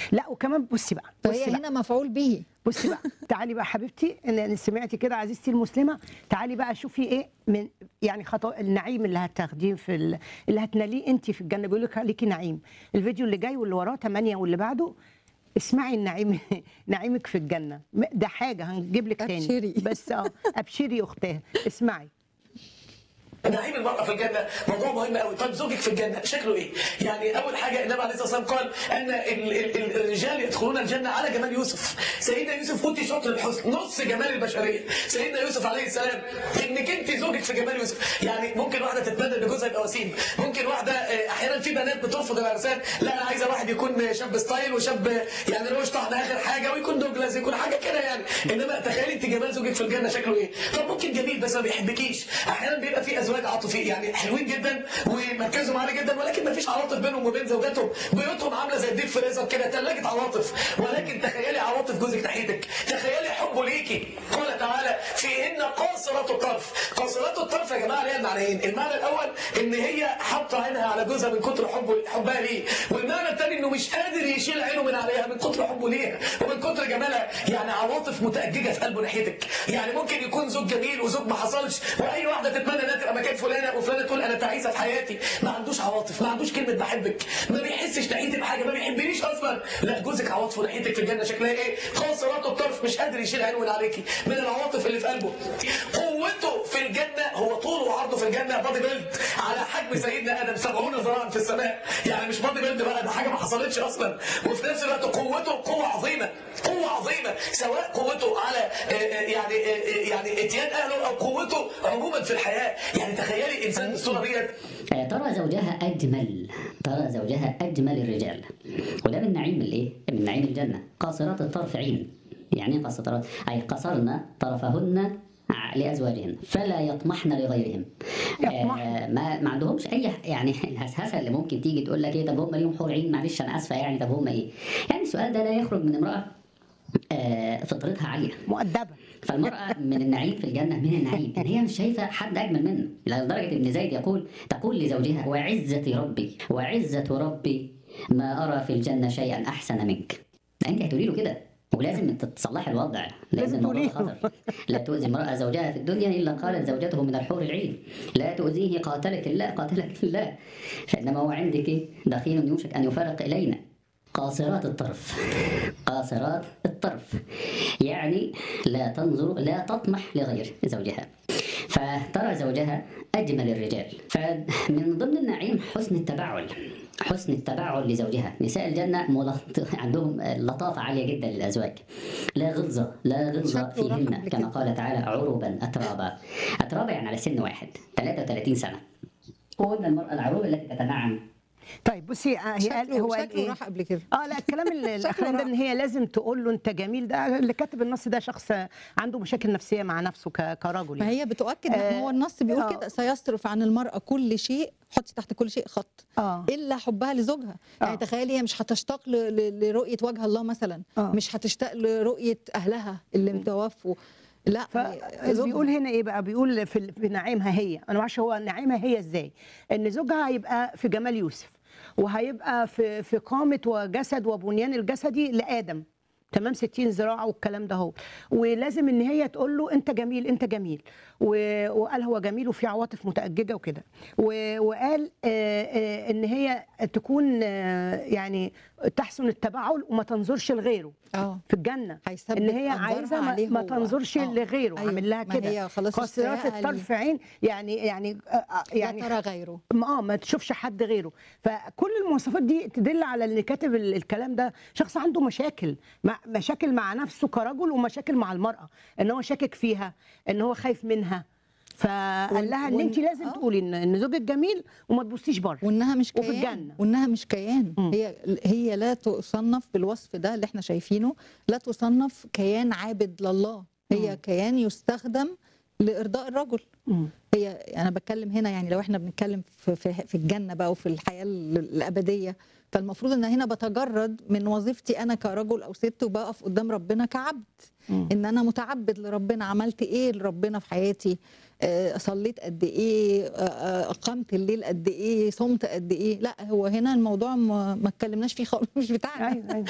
لا وكمان بصي بقى فهي بصي بقى هنا مفعول به بصي بقى تعالي بقى حبيبتي ان إن سمعتي كده عزيزتي المسلمه تعالي بقى شوفي ايه من يعني خطا النعيم اللي هتاخديه في ال... اللي هتناليه انت في الجنه بيقول لك ليكي نعيم الفيديو اللي جاي واللي وراه 8 واللي بعده اسمعي النعيم نعيمك في الجنه م- ده حاجه هنجيب لك تاني أبشري. بس اه ابشري يا اختها اسمعي نعيم المرأة في الجنة موضوع مهم قوي طيب زوجك في الجنة شكله ايه يعني أول حاجة النبي عليه الصلاة والسلام قال أن ال- ال- ال- الرجال يدخلون الجنة على جمال يوسف سيدنا يوسف كنت شاطر الحسن نص جمال البشرية سيدنا يوسف عليه السلام إنك أنت زوجك في جمال يوسف يعني ممكن واحدة تتمنى إن جوزها يبقى وسيم ممكن واحدة آه، أحيانا في بنات بترفض العرسان لا أنا عايزة واحد يكون شاب ستايل وشاب يعني روش طحن آخر حاجة ويكون دوجلاس يكون حاجة كده يعني إنما تخيلي أنت جمال زوجك في الجنة شكله إيه طب ممكن جميل بس ما بيحبكيش أحيانا بيبقى في أزواج عاطفيين يعني حلوين جدا ومركزهم عالي جدا ولكن ما فيش عواطف بينهم وبين زوجاتهم بيوتهم عامله زي الديب فريزر كده ثلاجه عواطف ولكن تخيلي عواطف جوزك ناحيتك تخيلي حبه ليكي قال تعالى فيهن قاصرات الطرف قاصرات الطرف يا جماعه ليها معنيين المعنى الاول ان هي حاطه عينها على جوزها من كتر حبه حبها ليه والمعنى الثاني انه مش قادر يشيل عينه من عليها من كتر حبه ليها ومن كتر جمالها يعني عواطف متأججة في قلبه ناحيتك يعني ممكن يكون زوج جميل وزوج ما حصلش واي واحده تتمنى انها تبقى مكان فلانه وفلانه تقول انا تعيسه في حياتي ما عندوش عواطف ما عندوش كلمه بحبك ما بيحسش ناحيتي بحاجه ما بيحبنيش اصلا لا جوزك عواطفه ناحيتك في الجنه شكلها ايه قاصرات الطرف مش قادر يشيل عينه من عليكي من العواطف اللي في قلبه قوته في الجنه هو طوله وعرضه في الجنه بادي بيلد على حجم سيدنا ادم 70 ذراعا في السماء يعني مش بادي بيلد بقى ده حاجه ما حصلتش اصلا وفي نفس الوقت قوته قوه عظيمه قوه عظيمه سواء قوته على آه، آه، يعني آه، آه، يعني اتيان اهله او قوته عموما في الحياه يعني تخيلي انسان بالصوره ديت آه، ترى زوجها أجمل ترى زوجها أجمل الرجال وده من نعيم الإيه؟ من نعيم الجنة قاصرات الطرف عين يعني إيه قاصرات أي قصرن طرفهن ع- لأزواجهن فلا يطمحن لغيرهم يطمحن. آه ما ما عندهمش أي يعني الهسهسة اللي ممكن تيجي تقول لك إيه طب هم ليهم حور عين معلش أنا آسفة يعني طب هم إيه؟ يعني السؤال ده لا يخرج من امرأة آه فطرتها عالية مؤدبه فالمرأة من النعيم في الجنة من النعيم إن هي مش شايفة حد أجمل منه لدرجة إن زيد يقول تقول لزوجها وعزة ربي وعزة ربي ما أرى في الجنة شيئا أحسن منك أنت هتقولي له كده ولازم تصلحي الوضع لأن لازم الموضوع تقولي له. خطر لا تؤذي المرأة زوجها في الدنيا إلا قالت زوجته من الحور العين لا تؤذيه قاتلك الله قاتلك الله فإنما هو عندك إيه؟ دخيل يوشك أن يفارق إلينا قاصرات الطرف قاصرات الطرف يعني لا تنظر لا تطمح لغير زوجها فترى زوجها أجمل الرجال فمن ضمن النعيم حسن التبعل حسن التبعل لزوجها نساء الجنة ملط... عندهم لطافة عالية جدا للأزواج لا غلظة لا غلظة شكله فيهن رحب كما كده. قال تعالى عربا أترابا أترابا يعني على سن واحد 33 سنة وقلنا المرأة العروبة التي تتنعم طيب بصي آه، هي قال شكله هو قال شكله ايه راح قبل كده اه لا الكلام اللي شكله الاخراني ده راح. ان هي لازم تقول له انت جميل ده اللي كاتب النص ده شخص عنده مشاكل نفسيه مع نفسه ك- كرجل ما يعني. هي بتؤكد ما آه، هو النص بيقول آه. كده سيصرف عن المرأة كل شيء حطي تحت كل شيء خط اه الا حبها لزوجها يعني آه. تخيلي هي مش هتشتاق ل- ل- لرؤيه وجه الله مثلا آه. مش هتشتاق لرؤيه اهلها اللي متوفوا لا زوجها. فبيقول هنا ايه بقى بيقول في, ال- في نعيمها هي انا ما اعرفش هو نعيمها هي ازاي ان زوجها هيبقى في جمال يوسف وهيبقى في في قامه وجسد وبنيان الجسدي لادم تمام 60 ذراع والكلام ده هو ولازم ان هي تقول له انت جميل انت جميل و- وقال هو جميل وفي عواطف متأججة وكده و- وقال آه، آه، ان هي تكون آه، يعني تحسن التبعل وما تنظرش لغيره اه في الجنه هيثبت ان هي أنظارها عايزه ما, عليه ما هو. تنظرش آه. لغيره أيوة. عامل لها ما كده هي خلاص قاصرات اشتياق الطرف عين يعني يعني آه، آه، لا يعني ترى غيره اه ما تشوفش حد غيره فكل المواصفات دي تدل على ان كاتب ال- الكلام ده شخص عنده مشاكل مع مشاكل مع نفسه كرجل ومشاكل مع المراه ان هو شاكك فيها ان هو خايف منها فقال وإن- لها ان وإن- انت لازم آه. تقولي ان ان زوجك جميل وما تبصيش بره وانها مش وفي كيان الجنة. وانها مش كيان مم. هي هي لا تصنف بالوصف ده اللي احنا شايفينه لا تصنف كيان عابد لله هي مم. كيان يستخدم لارضاء الرجل مم. هي انا بتكلم هنا يعني لو احنا بنتكلم في في, في الجنه بقى وفي الحياه ال- الابديه فالمفروض ان هنا بتجرد من وظيفتي انا كرجل او ست وبقف قدام ربنا كعبد مم. ان انا متعبد لربنا عملت ايه لربنا في حياتي آه، صليت قد ايه آه، آه، اقمت الليل قد ايه صمت قد ايه لا هو هنا الموضوع ما ما اتكلمناش فيه خالص مش بتاعنا ايوه ايوه